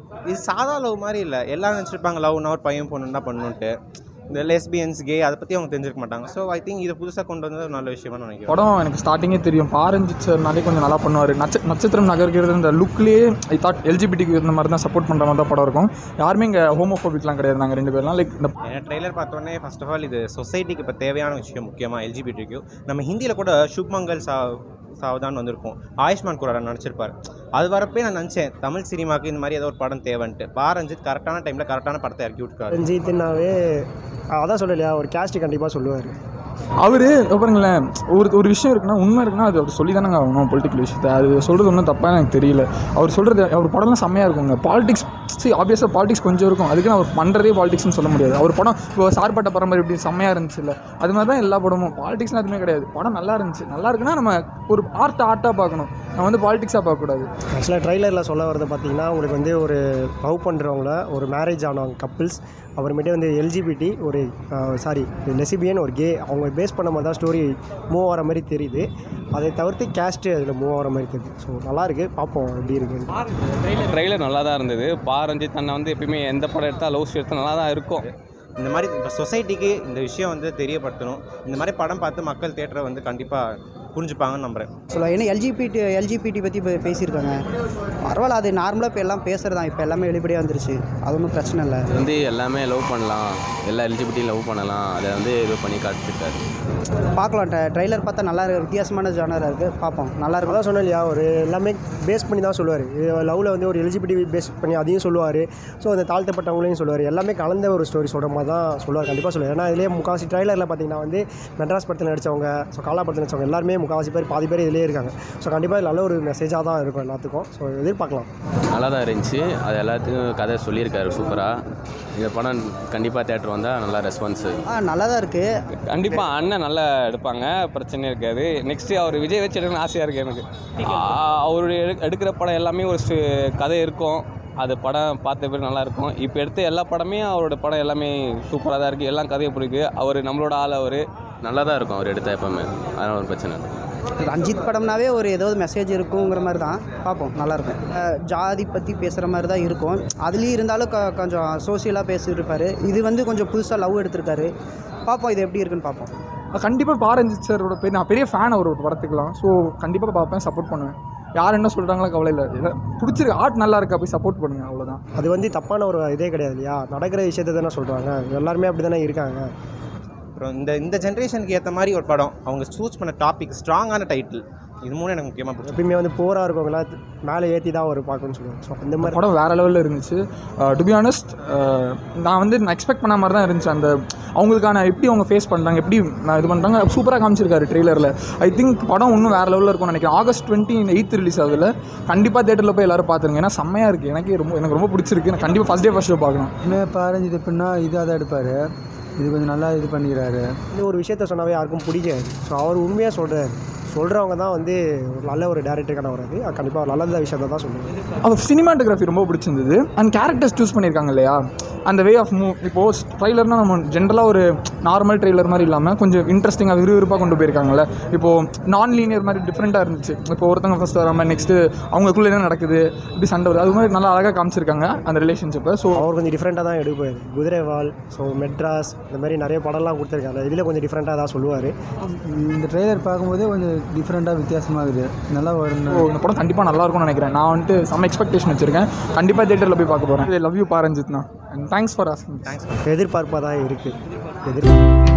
இது சாதா லவ் மாதிரி இல்லை எல்லாரும் நினச்சிருப்பாங்க லவ்னா ஒரு பையன் பொண்ணு தான் பண்ணணுன்ட்டு இந்த லெஸ்பியன்ஸ் கே அதை பற்றி அவங்க தெரிஞ்சிருக்க மாட்டாங்க ஸோ ஐ திங்க் இதை புதுசாக கொண்டு வந்தது ஒரு நல்ல விஷயமா நினைக்கிறேன் படம் எனக்கு ஸ்டார்டிங்கே தெரியும் பாரஞ்சித் சார்னாலே கொஞ்சம் நல்லா பண்ணுவார் நட்ச நட்சத்திரம் நகர்கிறது இந்த லுக்லேயே ஐ தாட் எல்ஜிபிடிக்கு இந்த மாதிரி தான் சப்போர்ட் பண்ணுற மாதிரி தான் படம் இருக்கும் யாருமே இங்கே ஹோமோஃபோபிக்லாம் கிடையாது நாங்கள் ரெண்டு பேர்லாம் லைக் இந்த ஏன்னா ட்ரெய்லர் பார்த்தோன்னே ஃபர்ஸ்ட் ஆஃப் ஆல் இது சொசைட்டிக்கு இப்போ தேவையான விஷயம் முக்கியமாக எல்ஜிபிடிக்கு நம்ம ஹிந்தியில் கூட சுப்மங்கல் சா சாவதான் வந்திருக்கும் ஆயுஷ்மான் குராரன் நடிச்சிருப்பார் அது வரப்பே நான் நினச்சேன் தமிழ் சினிமாவுக்கு இந்த மாதிரி ஏதோ ஒரு படம் தேவைன்ட்டு பாரஞ்சித் கரெக்டான டைமில் கரெக்டான படத்தை இறக்கி விட்டுருக்காரு ரஞ்சித்னாவே அதான் சொல்லலையா ஒரு கேஸ்ட் கண்டிப்பாக சொல்லுவார் அவர் பாருங்களேன் ஒரு ஒரு விஷயம் இருக்குன்னா உண்மை இருக்குன்னா அது அவர் சொல்லி தானங்க ஆகணும் பொலிட்டிக்கல் விஷயத்தை அது சொல்கிறது ஒன்றும் தப்பாக எனக்கு தெரியல அவர் சொல்கிறது அவர் படம்லாம் செம்மையாக இருக்குங்க பாலிடிக்ஸ் சரி ஆப்வியஸாக பாலிடிக்ஸ் கொஞ்சம் இருக்கும் அதுக்கு அவர் பண்ணுறதே பாலிடிக்ஸ்னு சொல்ல முடியாது அவர் படம் இப்போ சார்பட்ட பரம்பரை இப்படி செம்மையாக இருந்துச்சு இல்லை அது மாதிரி தான் எல்லா படமும் பாலிடிக்ஸ்லாம் எதுவுமே கிடையாது படம் நல்லா இருந்துச்சு நல்லா இருக்குன்னா நம்ம ஒரு ஆர்ட் ஆர்ட்டாக பார்க்கணும் நம்ம வந்து பாலிடிக்ஸாக பார்க்கக்கூடாது ஆக்சுவலாக ட்ரைலரில் சொல்ல வரது பார்த்தீங்கன்னா உங்களுக்கு வந்து ஒரு லவ் பண்ணுறவங்கள ஒரு மேரேஜ் ஆனவங்க கப்பிள்ஸ் அப்புறமேட்டு வந்து எல்ஜிபிடி ஒரு சாரி லெசிபியன் ஒரு கே அவங்க பேஸ் பண்ண மாதிரி தான் ஸ்டோரி மூவ் ஆகிற மாதிரி தெரியுது அதை தவிர்த்து கேஸ்ட்டு அதில் மூவ் ஆகிற மாதிரி தெரியுது ஸோ நல்லாயிருக்கு பார்ப்போம் எப்படி இருக்குன்னு ட்ரெய்லர் நல்லா தான் இருந்தது பா ரஞ்சித் அண்ணன் வந்து எப்பயுமே எந்த படம் எடுத்தால் லவ் ஸ்டோரி எடுத்தால் நல்லா தான் இருக்கும் இந்த மாதிரி இப்போ சொசைட்டிக்கு இந்த விஷயம் வந்து தெரியப்படுத்தணும் இந்த மாதிரி படம் பார்த்து மக்கள் தேட்டரை வந்து கண்டிப்பாக புரிஞ்சுப்பாங்கன்னு நம்புகிறேன் சொல்லலாம் ஏன்னா எல்ஜிபிடி எல்ஜிபிடி பற்றி இப்போ பேசியிருக்காங்க பரவாயில்ல அது நார்மலாக இப்போ எல்லாம் பேசுகிறது தான் இப்போ எல்லாமே வெளிப்படையாக வந்துருச்சு அது ஒன்றும் பிரச்சனை இல்லை வந்து எல்லாமே லவ் பண்ணலாம் எல்லா எலிஜிபிலிட்டி லவ் பண்ணலாம் அதை வந்து இது பண்ணி காட்டிருக்காரு பார்க்கலாம் ட்ரைலர் பார்த்தா நல்லா இருக்கு வித்தியாசமான ஜானராக இருக்குது பார்ப்போம் நல்லா இருக்கும் அதான் சொன்னேன் இல்லையா ஒரு எல்லாமே பேஸ் பண்ணி தான் சொல்லுவார் லவ்வில் வந்து ஒரு எலிஜிபிலிட்டி பேஸ் பண்ணி அதையும் சொல்லுவார் ஸோ அந்த தாழ்த்தப்பட்டவங்களையும் சொல்லுவார் எல்லாமே கலந்த ஒரு ஸ்டோரி சொல்கிற மாதிரி தான் சொல்லுவார் கண்டிப்பாக சொல்லுவார் ஏன்னா இதுலேயே முக்கால்வாசி ட்ரைலரில் பார்த்தீங்கன்னா வந்து மெட்ராஸ் படத்தில் நடித்தவங்க ஸோ காலா படத்தில் நடித்தவங்க எல்லாருமே முக்கால்வாசி பேர் பாதி பேர் இதிலே இருக்காங்க ஸோ கண்டிப்பாக நல்ல ஒரு மெசேஜாக தான் இருக்கும் எல்லாத்துக்கும் ஸோ எதிர்பார்க்கலாம் நல்லா தான் இருந்துச்சு அது எல்லாத்துக்கும் கதை சொல்லியிருக்காரு சூப்பராக இந்த படம் கண்டிப்பாக தேட்டர் வந்தால் நல்லா ரெஸ்பான்ஸு ஆ நல்லா தான் இருக்குது கண்டிப்பாக அண்ணன் நல்லா எடுப்பாங்க பிரச்சனை இருக்காது நெக்ஸ்ட்டு அவர் விஜய் வச்சு எடுக்கணும்னு ஆசையாக இருக்குது எனக்கு ஆ, அவருடைய எடு- எடுக்கிற படம் எல்லாமே ஒரு ஸ்டு- கதை இருக்கும் அது படம் பார்த்த பேர் நல்லா இருக்கும் இப்போ எடுத்த எல்லா படமே அவரோட படம் எல்லாமே சூப்பராக தான் இருக்குது எல்லாம் கதையை பிடிக்கு அவர் நம்மளோட ஆள் அவர் நல்லா தான் இருக்கும் அவர் எடுத்த எப்பவுமே அதனால் ஒரு பிரச்சனை இல்லை ரஞ்சித் படம்னாவே ஒரு ஏதாவது மெசேஜ் இருக்குங்கிற மாதிரி தான் பார்ப்போம் நல்லாயிருக்கும் ஜாதி பற்றி பேசுகிற மாதிரி தான் இருக்கும் அதுலேயும் இருந்தாலும் கொ- கொஞ்சம் சோசியலாக பேசியிருப்பார் இது வந்து கொஞ்சம் புதுசாக லவ் எடுத்திருக்காரு பார்ப்போம் இது எப்படி இருக்குன்னு பார்ப்போம் கண்டிப்பாக பாரஞ்சித் சாரோட பேர் நான் பெரிய ஃபேன் அவரோட படத்துக்குலாம் ஸோ கண்டிப்பாக பார்ப்பேன் சப்போர்ட் பண்ணுவேன் யார் என்ன சொல்கிறாங்களோ கவலை இல்லை இதை பிடிச்சிருக்கு ஆர்ட் நல்லா இருக்கா போய் சப்போர்ட் பண்ணுங்க அவ்வளோதான் அது வந்து தப்பான ஒரு இதே கிடையாது இல்லையா நடக்கிற விஷயத்தை தானே சொல்கிறாங்க எல்லாருமே அப்படி தானே இருக்காங்க அப்புறம் இந்த இந்த ஜென்ரேஷனுக்கு ஏற்ற மாதிரி ஒரு படம் அவங்க சூஸ் பண்ண டாபிக் ஸ்ட்ராங்கான டைட்டில் இது மூணு எனக்கு முக்கியமாக பிடிக்கும் எப்பயுமே வந்து போராக இருக்கவங்களா மேலே ஏற்றி தான் ஒரு பார்க்கணும்னு சொல்லுவாங்க ஸோ அந்த மாதிரி படம் வேறு லெவலில் இருந்துச்சு டு பி ஆனஸ்ட் நான் வந்து நான் எக்ஸ்பெக்ட் பண்ண மாதிரி தான் இருந்துச்சு அந்த அவங்களுக்கான எப்படி அவங்க ஃபேஸ் பண்ணுறாங்க எப்படி நான் இது பண்ணுறாங்க சூப்பராக காமிச்சிருக்காரு ட்ரெய்லரில் ஐ திங்க் படம் இன்னும் வேறு லெவலில் இருக்கும்னு நினைக்கிறேன் ஆகஸ்ட் டுவெண்ட்டி எயித் ரிலீஸ் ஆகுதுல கண்டிப்பாக தேட்டரில் போய் எல்லாரும் பார்த்துருங்க ஏன்னா செம்மையாக இருக்குது எனக்கு ரொம்ப எனக்கு ரொம்ப பிடிச்சிருக்கு நான் கண்டிப்பாக ஃபஸ்ட் டே ஃபஸ்ட் ஷோ பார்க்கணும் இன்னும் பாரஞ்சு இது எப்படின்னா இதாக தான் எடுப்பார் இது கொஞ்சம் நல்லா இது பண்ணிக்கிறாரு இந்த ஒரு விஷயத்த சொன்னாவே யாருக்கும் பிடிக்காது ஸோ அவர் உண்மையாக சொல்கிறார் சொல்கிறவங்க தான் வந்து ஒரு நல்ல ஒரு டேரக்டருக்கான வராது கண்டிப்பாக ஒரு நல்ல விஷயத்தை தான் சொல்லுவாங்க அவர் சினிமாட்டோகிராஃபி ரொம்ப பிடிச்சிருந்தது அண்ட் கேரக்டர்ஸ் சூஸ் பண்ணியிருக்காங்க இல்லையா அந்த வே ஆஃப் மூவ் இப்போது ட்ரைலர்னால் நம்ம ஜென்ரலாக ஒரு நார்மல் ட்ரெய்லர் மாதிரி இல்லாமல் கொஞ்சம் இன்ட்ரெஸ்டிங்காக விறுவிறுப்பாக கொண்டு போயிருக்காங்கல்ல இப்போது நான் லீனியர் மாதிரி டிஃப்ரெண்ட்டாக இருந்துச்சு இப்போ ஒருத்தவங்க ஃபஸ்ட் வராமல் நெக்ஸ்ட்டு அவங்களுக்குள்ள என்ன நடக்குது இப்படி சண்டை வருது அது மாதிரி நல்லா அழகாக காமிச்சிருக்காங்க அந்த ரிலேஷன்ஷிப்பை ஸோ அவர் கொஞ்சம் டிஃப்ரெண்ட்டாக தான் எடுப்பார் குதிரைவால் ஸோ மெட்ராஸ் இந்த மாதிரி நிறைய படம்லாம் கொடுத்துருக்காரு இதில் கொஞ்சம் டிஃப்ரெண்ட்டாக தான் சொல்லுவார் இந்த ட்ரெய்லர் பார்க்கும்போதே கொஞ்சம் டிஃப்ரெண்ட்டாக வித்தியாசமாக இருக்குது நல்லா வரும் ஸோ இந்த படம் கண்டிப்பாக நல்லா இருக்கும்னு நினைக்கிறேன் நான் வந்துட்டு செம்ம எக்ஸ்பெக்டேஷன் வச்சிருக்கேன் கண்டிப்பாக தேட்டரில் போய் பார்க்க போகிறேன் லவ் யூ பாரஞ்சித்னா and thanks for asking thanks எதிர்பார்ப்பாக தான் இருக்குது எதிர்